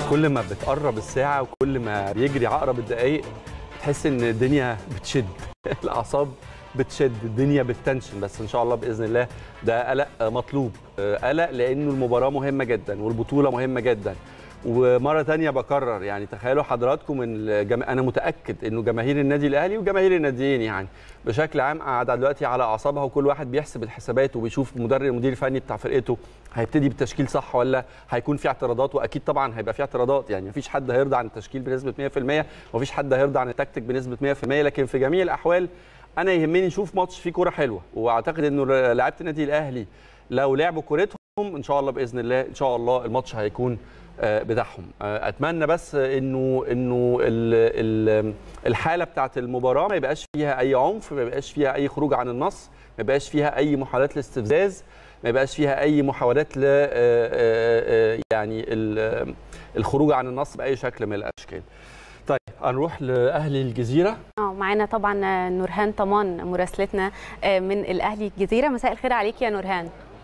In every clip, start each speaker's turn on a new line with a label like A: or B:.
A: كل ما بتقرب الساعه وكل ما بيجري عقرب الدقايق تحس ان الدنيا بتشد الاعصاب بتشد الدنيا بتنشن بس ان شاء الله باذن الله ده قلق مطلوب قلق لانه المباراه مهمه جدا والبطوله مهمه جدا ومره تانية بكرر يعني تخيلوا حضراتكم ان الجم... انا متاكد انه جماهير النادي الاهلي وجماهير الناديين يعني بشكل عام قاعده دلوقتي على اعصابها وكل واحد بيحسب الحسابات وبيشوف مدرب المدير الفني بتاع فرقته هيبتدي بالتشكيل صح ولا هيكون في اعتراضات واكيد طبعا هيبقى في اعتراضات يعني مفيش حد هيرضى عن التشكيل بنسبه 100% ومفيش حد هيرضى عن التكتيك بنسبه 100% لكن في جميع الاحوال انا يهمني نشوف ماتش فيه كوره حلوه واعتقد انه لعيبه النادي الاهلي لو لعبوا كورتهم ان شاء الله باذن الله ان شاء الله الماتش هيكون بتاعهم اتمنى بس انه انه الحاله بتاعه المباراه ما يبقاش فيها اي عنف ما يبقاش فيها اي خروج عن النص ما يبقاش فيها اي محاولات لاستفزاز ما يبقاش فيها اي محاولات ل يعني الخروج عن النص باي شكل من الاشكال طيب هنروح لاهلي الجزيره
B: اه معانا طبعا نورهان طمان مراسلتنا من الاهلي الجزيره مساء الخير عليك يا نورهان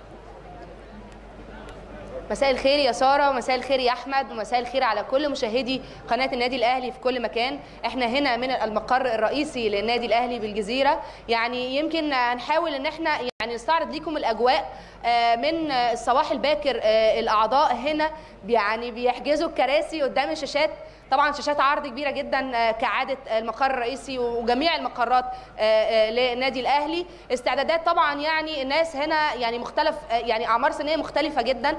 C: مساء الخير يا ساره ومساء الخير يا احمد ومساء الخير على كل مشاهدي قناه النادي الاهلي في كل مكان احنا هنا من المقر الرئيسي للنادي الاهلي بالجزيره يعني يمكن هنحاول ان احنا يعني نستعرض لكم الاجواء من الصباح الباكر الاعضاء هنا يعني بيحجزوا الكراسي قدام الشاشات طبعا شاشات عرض كبيره جدا كعاده المقر الرئيسي وجميع المقرات للنادي الاهلي استعدادات طبعا يعني الناس هنا يعني مختلف يعني اعمار سنيه مختلفه جدا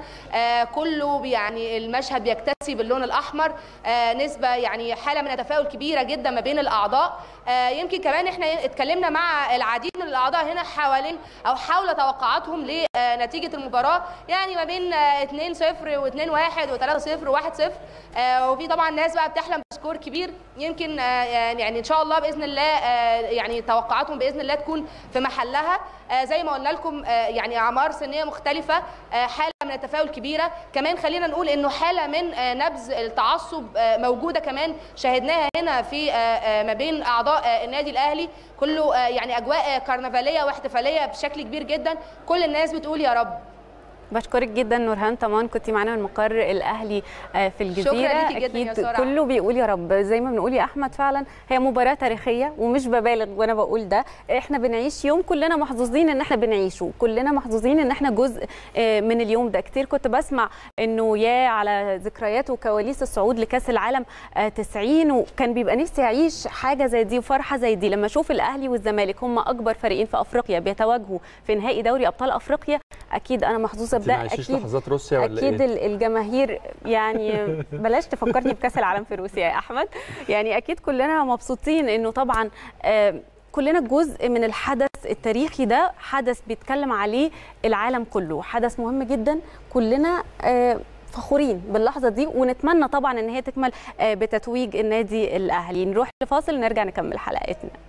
C: كله يعني المشهد بيكتسي باللون الاحمر نسبه يعني حاله من التفاؤل كبيره جدا ما بين الاعضاء يمكن كمان احنا اتكلمنا مع العديد من الاعضاء هنا حوالين او حول توقعاتهم لنتيجه المباراه يعني ما بين 2-0 و2-1 و3-0 و1-0 وفي طبعا ناس بقى بتحلم بسكور كبير يمكن يعني ان شاء الله باذن الله يعني توقعاتهم باذن الله تكون في محلها زي ما قلنا لكم يعني اعمار سنيه مختلفه حاله من التفاؤل كبيره كمان خلينا نقول انه حاله من نبذ التعصب موجوده كمان شاهدناها هنا في ما بين اعضاء النادي الاهلي كله يعني اجواء كرنفاليه واحتفاليه بشكل كبير جدا كل الناس بتقول يا رب
B: بشكرك جدا نورهان طمان كنت معانا من مقر الاهلي في الجزيره
C: شكرا ليكي جدا يا سارة.
B: كله بيقول يا رب زي ما بنقول يا احمد فعلا هي مباراه تاريخيه ومش ببالغ وانا بقول ده احنا بنعيش يوم كلنا محظوظين ان احنا بنعيشه كلنا محظوظين ان احنا جزء من اليوم ده كتير كنت بسمع انه يا على ذكريات وكواليس الصعود لكاس العالم 90 وكان بيبقى نفسي اعيش حاجه زي دي وفرحه زي دي لما اشوف الاهلي والزمالك هم اكبر فريقين في افريقيا بيتواجهوا في نهائي دوري ابطال افريقيا اكيد انا محظوظه بده
A: اكيد لحظات روسيا ولا
B: اكيد
A: إيه؟
B: الجماهير يعني بلاش تفكرني بكاس العالم في روسيا يا احمد يعني اكيد كلنا مبسوطين انه طبعا كلنا جزء من الحدث التاريخي ده حدث بيتكلم عليه العالم كله حدث مهم جدا كلنا فخورين باللحظه دي ونتمنى طبعا ان هي تكمل بتتويج النادي الاهلي نروح لفاصل نرجع نكمل حلقتنا